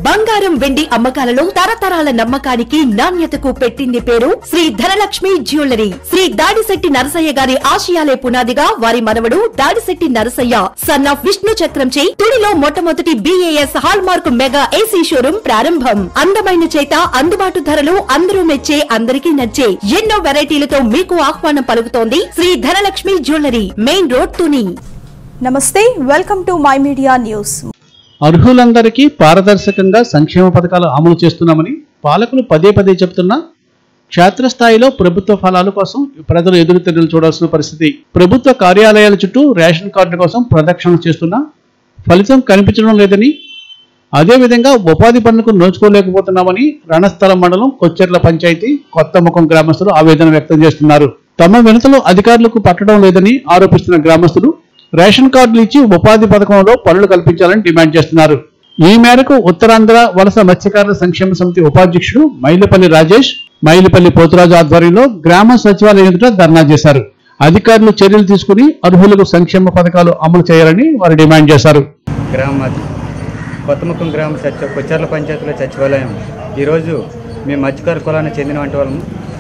బంగారం వెండి అమ్మకాలలో తరతరాల నమ్మకానికి నాణ్యతకు పెట్టింది పేరు శ్రీ ధనలక్ష్మి జ్యువెలరీ శ్రీ దాడిశెట్టి నరసయ్య గారి ఆశయాలే పునాదిగా వారి మనవడు దాడిశెట్టి నరసయ్య సన్ ఆఫ్ విష్ణు చక్రంచే తుడిలో మొట్టమొదటి BIS hallmark mega AC showroom ప్రారంభం అందమైన చేత అందుబాటు ధరలు అందరూ మెచ్చే అందరికీ నచ్చే ఎన్నో వెరైటీలతో మీకు ఆహ్వానం పలుకుతోంది Shri Dhanalakshmi jewellery main road Tuni నమస్తే welcome to my media news అర్హులందరికీ పారదర్శకంగా సంక్షేమ పథకాలు అమలు చేస్తున్నామని పాలకులు పదే పదే చెబుతున్నా క్షేత్రస్థాయిలో ప్రభుత్వ ఫలాల కోసం ప్రజలు ఎదురుతెన్నులు చూడాల్సిన పరిస్థితి ప్రభుత్వ కార్యాలయాల చుట్టూ రేషన్ కార్డుల కోసం ప్రదక్షిణ చేస్తున్నా ఫలితం కనిపించడం లేదని అదేవిధంగా ఉపాధి పనులకు నోచుకోలేకపోతున్నామని రణస్థలం మండలం కొచ్చెర్ల పంచాయతీ కొత్త ముఖం గ్రామస్తులు ఆవేదన వ్యక్తం చేస్తున్నారు తమ వినతులు అధికారులకు పట్టడం లేదని ఆరోపిస్తున్న గ్రామస్తులు రేషన్ కార్డులు ఇచ్చి ఉపాధి పథకంలో పనులు కల్పించాలని డిమాండ్ చేస్తున్నారు ఈ మేరకు ఉత్తరాంధ్ర వలస మత్స్యకారుల సంక్షేమ సమితి ఉపాధ్యక్షుడు మైలపల్లి రాజేష్ మైలపల్లి పోతురాజు ఆధ్వర్యంలో గ్రామ సచివాలయం ఎదుట ధర్నా చేశారు అధికారులు చర్యలు తీసుకుని అర్హులకు సంక్షేమ పథకాలు అమలు చేయాలని వారు డిమాండ్ చేశారు గ్రామ కొత్తముఖం గ్రామ సచివ కొచ్చార్ల పంచాయతీలో సచివాలయం ఈరోజు మేము మత్స్యకారు కులానికి చెందిన వంటి వాళ్ళము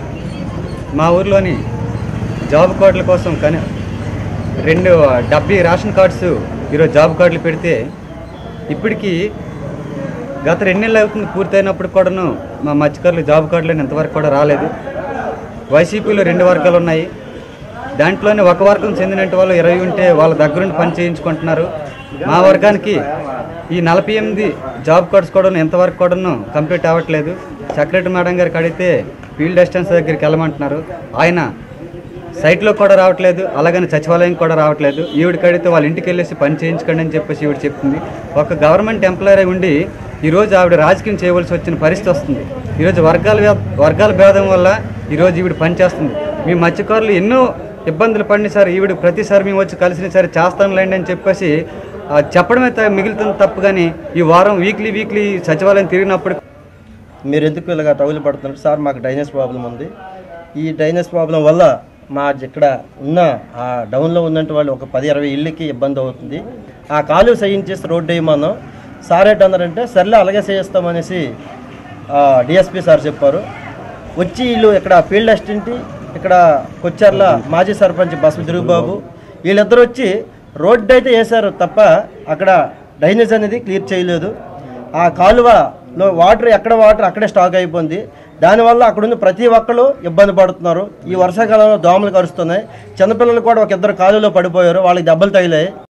మా ఊర్లోని జాబ్ కార్డుల కోసం కని రెండు డెబ్బై రేషన్ కార్డ్స్ ఈరోజు జాబ్ కార్డులు పెడితే ఇప్పటికీ గత రెండు నెలలు అవుతుంది పూర్తయినప్పుడు కూడాను మా మత్స్యకారులు జాబ్ కార్డులు ఇంతవరకు కూడా రాలేదు వైసీపీలో రెండు వర్గాలు ఉన్నాయి దాంట్లోనే ఒక వర్గం చెందినట్టు వాళ్ళు ఇరవై ఉంటే వాళ్ళ దగ్గరుండి పని చేయించుకుంటున్నారు మా వర్గానికి ఈ నలభై ఎనిమిది జాబ్ కార్డ్స్ కూడా ఎంతవరకు కూడాను కంప్లీట్ అవ్వట్లేదు సెక్రటరీ మేడం గారికి అడిగితే ఫీల్డ్ అసిస్టెంట్స్ దగ్గరికి వెళ్ళమంటున్నారు ఆయన సైట్లో కూడా రావట్లేదు అలాగని సచివాలయం కూడా రావట్లేదు ఈవిడికి అడిగితే వాళ్ళ ఇంటికి వెళ్ళేసి పని చేయించుకోండి అని చెప్పేసి ఈవిడ చెప్తుంది ఒక గవర్నమెంట్ ఎంప్లాయర్ ఉండి ఈరోజు ఆవిడ రాజకీయం చేయవలసి వచ్చిన పరిస్థితి వస్తుంది ఈరోజు వర్గాల భే- వర్గాల భేదం వల్ల ఈరోజు ఈవిడ పని చేస్తుంది మీ మత్స్యకారులు ఎన్నో ఇబ్బందులు పడిన సార్ ఈవిడ ప్రతిసారి మేము వచ్చి కలిసిన సరే చేస్తానులేండి అని చెప్పేసి ఆ, చెప్పడమే త- మిగులుతుంది తప్పు కానీ ఈ వారం వీక్లీ వీక్లీ సచివాలయం తిరిగినప్పుడు మీరు ఎందుకు ఇలాగ ట్రబుల్ పడుతున్నారు సార్ మాకు డ్రైనేజ్ ప్రాబ్లం ఉంది ఈ డ్రైనేజ్ ప్రాబ్లం వల్ల మా ఇక్కడ ఉన్న ఆ డౌన్లో ఉన్నట్టు వాళ్ళు ఒక పది ఇరవై ఇళ్ళకి ఇబ్బంది అవుతుంది ఆ కాలువ చేయించేసి రోడ్డు వేయమన్నాం సార్ ఏంటన్నారంటే సర్లే అలాగే చేయిస్తామనేసి డిఎస్పి సార్ చెప్పారు వచ్చి వీళ్ళు ఇక్కడ ఫీల్డ్ అసిస్టెంట్ ఇక్కడ కొచ్చార్ల మాజీ సర్పంచ్ బసవ బాబు వీళ్ళిద్దరు వచ్చి రోడ్డు అయితే వేశారు తప్ప అక్కడ డ్రైనేజ్ అనేది క్లియర్ చేయలేదు ఆ కాలువలో వాటర్ ఎక్కడ వాటర్ అక్కడే స్టాక్ అయిపోయింది దానివల్ల అక్కడున్న ప్రతి ఒక్కరు ఇబ్బంది పడుతున్నారు ఈ వర్షాకాలంలో దోమలు కరుస్తున్నాయి చిన్నపిల్లలు కూడా ఒక ఇద్దరు కాలువలో పడిపోయారు వాళ్ళకి దెబ్బలు తగిలాయి